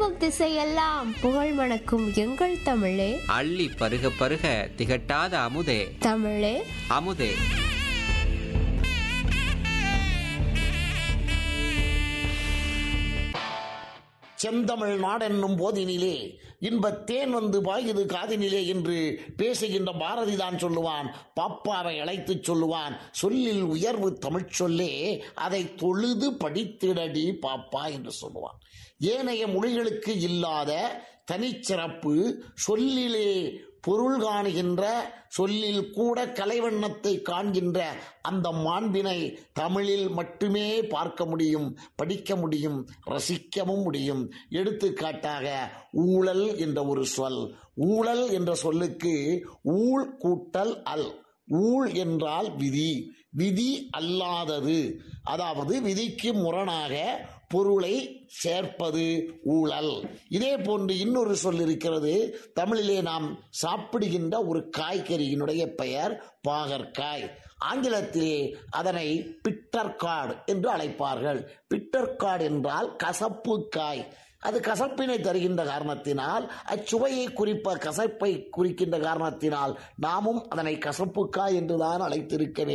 திரும்பும் திசையெல்லாம் புகழ் மணக்கும் எங்கள் தமிழே அள்ளி பருக பருக திகட்டாத அமுதே தமிழே அமுதே செந்தமிழ் நாடென்னும் போதினிலே இன்பத் தேன் வந்து பாயுது காதினிலே என்று பேசுகின்ற பாரதி தான் சொல்லுவான் பாப்பாவை அழைத்துச் சொல்லுவான் சொல்லில் உயர்வு தமிழ்ச் சொல்லே அதை தொழுது படித்திடடி பாப்பா என்று சொல்லுவான் ஏனைய மொழிகளுக்கு இல்லாத தனிச்சிறப்பு சொல்லிலே பொருள் காணுகின்ற சொல்லில் கூட கலைவண்ணத்தை காண்கின்ற அந்த மாண்பினை தமிழில் மட்டுமே பார்க்க முடியும் படிக்க முடியும் ரசிக்கவும் முடியும் எடுத்துக்காட்டாக ஊழல் என்ற ஒரு சொல் ஊழல் என்ற சொல்லுக்கு ஊழ் கூட்டல் அல் ஊழ் என்றால் விதி விதி அல்லாதது அதாவது விதிக்கு முரணாக பொருளை சேர்ப்பது ஊழல் இதே போன்று இன்னொரு சொல் இருக்கிறது தமிழிலே நாம் சாப்பிடுகின்ற ஒரு காய்கறியினுடைய பெயர் பாகற்காய் ஆங்கிலத்திலே அதனை பிட்டர்கார்டு என்று அழைப்பார்கள் பிட்டர்கார்டு என்றால் கசப்பு காய் அது கசப்பினை தருகின்ற காரணத்தினால் அச்சுவையை குறிப்ப கசப்பை குறிக்கின்ற காரணத்தினால் நாமும் அதனை கசப்புக்காய் என்றுதான் அழைத்திருக்க வேண்டும்